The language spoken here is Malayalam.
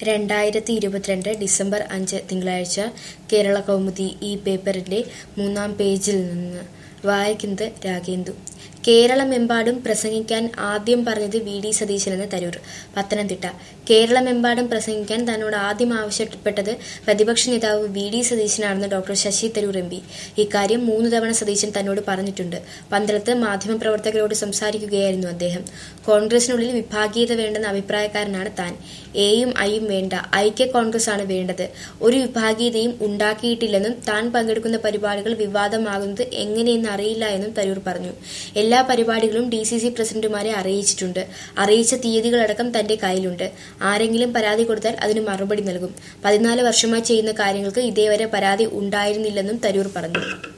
രണ്ടായിരത്തി ഇരുപത്തിരണ്ട് ഡിസംബർ അഞ്ച് തിങ്കളാഴ്ച കേരള കൗമുദി ഈ പേപ്പറിന്റെ മൂന്നാം പേജിൽ നിന്ന് വായിക്കുന്നത് രാഗേന്ദു കേരളമെമ്പാടും പ്രസംഗിക്കാൻ ആദ്യം പറഞ്ഞത് വി ഡി സതീശനെന്ന് തരൂർ പത്തനംതിട്ട കേരളമെമ്പാടും പ്രസംഗിക്കാൻ തന്നോട് ആദ്യം ആവശ്യപ്പെട്ടത് പ്രതിപക്ഷ നേതാവ് വി ഡി സതീശനാണെന്ന് doctor Shashi Tharoor M P ഇക്കാര്യം മൂന്ന് തവണ സതീശൻ തന്നോട് പറഞ്ഞിട്ടുണ്ട് പന്തളത്ത് മാധ്യമപ്രവർത്തകരോട് സംസാരിക്കുകയായിരുന്നു അദ്ദേഹം കോൺഗ്രസിനുള്ളിൽ വിഭാഗീയത വേണ്ടെന്ന അഭിപ്രായക്കാരനാണ് താൻ എയും ഐയും വേണ്ട ഐക്യ കോൺഗ്രസ് ആണ് വേണ്ടത് ഒരു വിഭാഗീയതയും ഉണ്ടാക്കിയിട്ടില്ലെന്നും താൻ പങ്കെടുക്കുന്ന പരിപാടികൾ വിവാദമാകുന്നത് എങ്ങനെയെന്ന് അറിയില്ല എന്നും തരൂർ പറഞ്ഞു എല്ലാ പരിപാടികളും ഡി സി സി പ്രസിഡന്റുമാരെ അറിയിച്ചിട്ടുണ്ട് അറിയിച്ച തീയതികളടക്കം തന്റെ കയ്യിലുണ്ട് ആരെങ്കിലും പരാതി കൊടുത്താൽ അതിന് മറുപടി നൽകും പതിനാല് വർഷമായി ചെയ്യുന്ന കാര്യങ്ങൾക്ക് ഇതേവരെ പരാതി ഉണ്ടായിരുന്നില്ലെന്നും തരൂർ പറഞ്ഞു